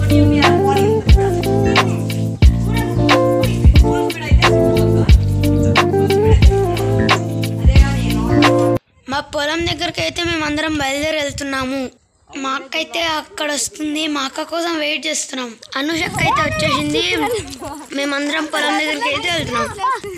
మా పొలం దగ్గరికి అయితే మేము అందరం బయలుదేరి వెళ్తున్నాము మా అక్క అయితే అక్కడ వస్తుంది మా అక్క కోసం వెయిట్ చేస్తున్నాం అనుషక్క అయితే వచ్చేసింది మేమందరం పొలం దగ్గరికి అయితే వెళ్తున్నాం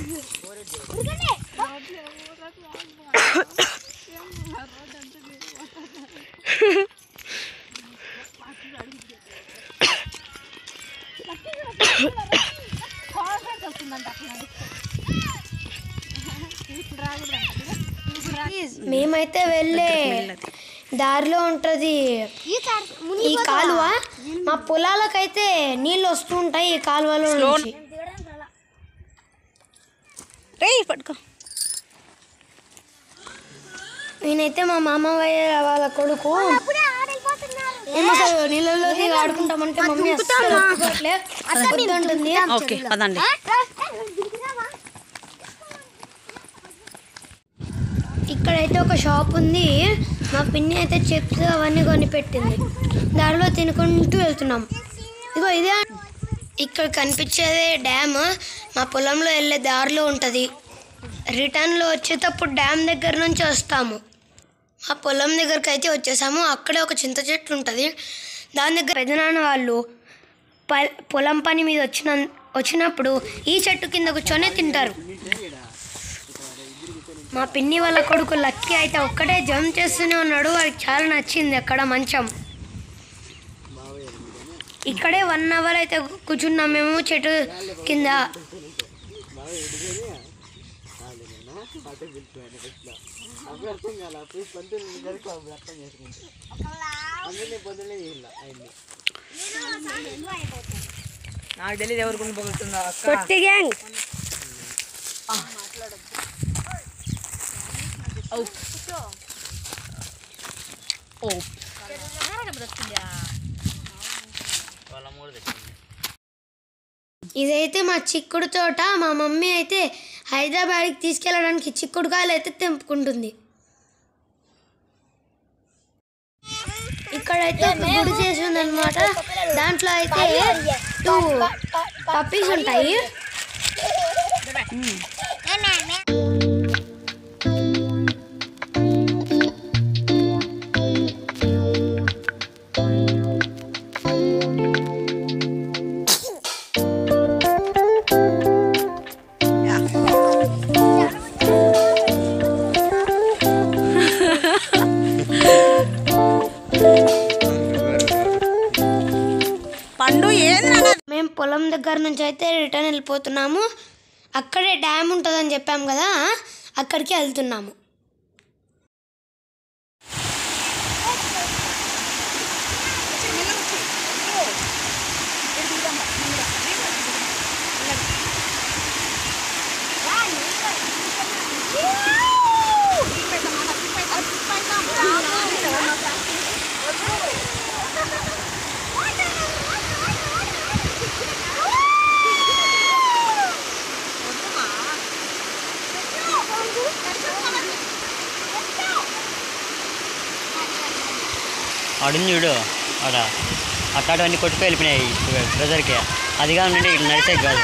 మేమైతే వెళ్ళే దారిలో ఉంటది ఈ కాలువ మా పొలాలకైతే నీళ్ళు వస్తూ ఉంటాయి ఈ కాలువలో నుంచి రే పట్టుకో నేనైతే మా మామయ్య వాళ్ళ కొడుకు ఏమో అసలు నీళ్ళలోకి ఆడుకుంటామంటే మమ్మీ అస్సలు ఒప్పుకోవట్లే. వద్దంటుంది ఓకే పదండి ఇక్కడైతే ఒక షాప్ ఉంది మా పిన్ని అయితే చిప్స్ అవన్నీ కొని పెట్టింది దారిలో తినుకుంటూ వెళ్తున్నాం ఇగో ఇదే ఇక్కడ కనిపించేదే డ్యామ్ మా పొలంలో వెళ్ళే దారిలో ఉంటుంది రిటర్న్లో వచ్చేటప్పుడు డ్యామ్ దగ్గర నుంచి వస్తాము మా పొలం దగ్గరికి అయితే వచ్చేసాము అక్కడే ఒక చింత చెట్టు ఉంటుంది దాని దగ్గర పెదనాన్న వాళ్ళు ప- పొలం పని మీద వచ్చిన వచ్చినప్పుడు ఈ చెట్టు కింద కూర్చొని తింటారు మా పిన్ని వాళ్ళ కొడుకు లక్కీ అయితే ఒక్కటే జంప్ చేస్తూనే ఉన్నాడు వాడికి చాలా నచ్చింది అక్కడ మంచం ఇక్కడే వన్ అవర్ అయితే కూర్చున్నాం మేము చెట్టు కింద నాకు తెలియదు ఎవరు గుండె పగులుతుందో అక్క పొట్టి గ్యాంగ్ ఓ ఇదైతే మా చిక్కుడు తోట మా మమ్మీ అయితే హైదరాబాద్కి తీసుకెళ్ళడానికి చిక్కుడు కాయలు అయితే తెంపుకుంటుంది ఇక్కడైతే ఒక గుడి చేసి ఉందన్నమాట దాంట్లో అయితే టూ పప్పీస్ ఉంటాయి పండు ఏంది మేము పొలం దగ్గర నుంచి అయితే రిటర్న్ వెళ్ళిపోతున్నాము అక్కడే డ్యామ్ ఉంటుందని చెప్పాము కదా అక్కడికి వెళ్తున్నాము ఆడుంది చూడు ఆడ అట్లాంటివన్నీ కొట్టుకు వెళ్ళిపోయినాయి బ్రదర్కి అదిగా ఉండండి ఇట్లా నడిచే కాదు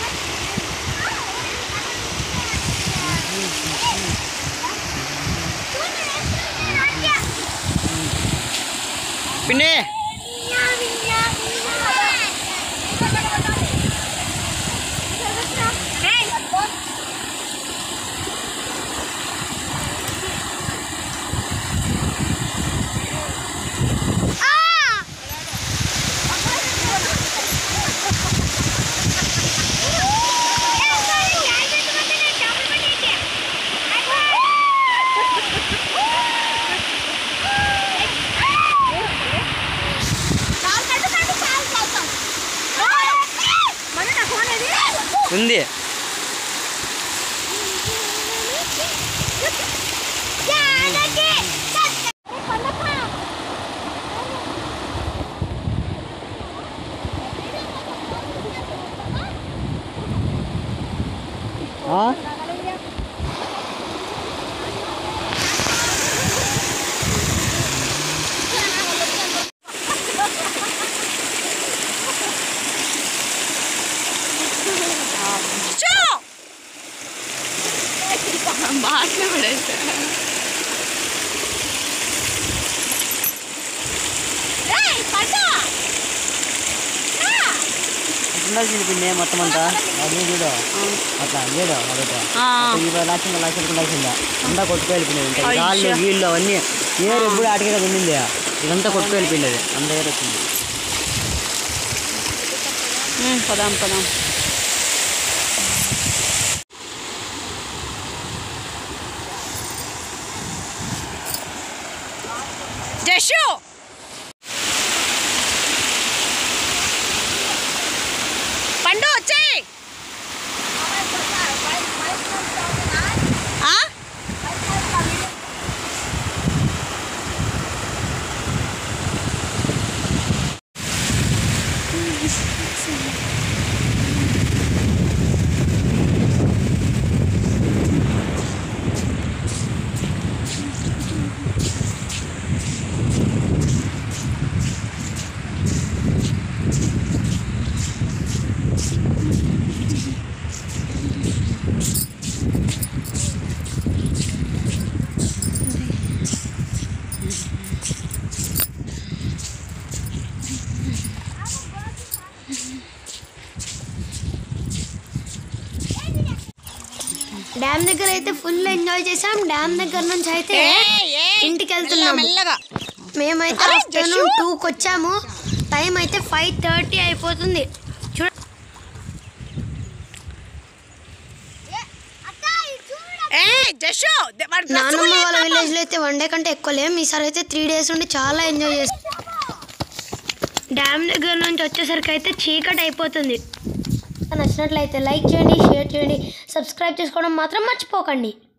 పిన్ని ఉంది ఉండాల్సింది పిండి మొత్తం అంతా అది చూడు అట్లా లేడు అదొక ఆ. ఇరవై లక్షలు లక్షలు ఉండాల్సిందా అంతా కొట్టుకు వెళ్ళిపోయినది ఇంకా అయ్యో. రాళ్ళు గీళ్ళు అవన్నీ ఏరు ఎప్పుడు ఆటకే కదా ఉండింది ఇదంతా కొట్టుకు వెళ్ళిపోయినది అంత ఏరు వచ్చింది ఉమ్, పదాం పదాం జషు పండు వచ్చేయి ఆ? డ్యామ్ దగ్గర అయితే ఫుల్ ఎంజాయ్ చేసాం డ్యామ్ దగ్గర నుంచి అయితే ఏయ్, ఏయ్, ఇంటికి మెల్లగా, వెళ్తున్నాము మెల్లగా మేమైతే అరే, ఆఫ్టర్నూన్ జషు! టూకి వచ్చాము టైం అయితే ఫైవ్ థర్టీ అయిపోతుంది చూడ ఏ జషు దే- వాడు డ్రెస్ నాన్నమ్మ కూడా వాళ్ళ లేదు విలేజ్ లో అయితే వన్ డే కంటే ఎక్కువ లేం ఈసారి అయితే త్రీ డేస్ ఉండి చాలా ఎంజాయ్ చేస్తాం డ్యామ్ దగ్గర నుంచి వచ్చేసరికి అయితే చీకటి అయిపోతుంది నచ్చినట్లయితే లైక్ చేయండి షేర్ చేయండి సబ్స్క్రైబ్ చేసుకోవడం మాత్రం మర్చిపోకండి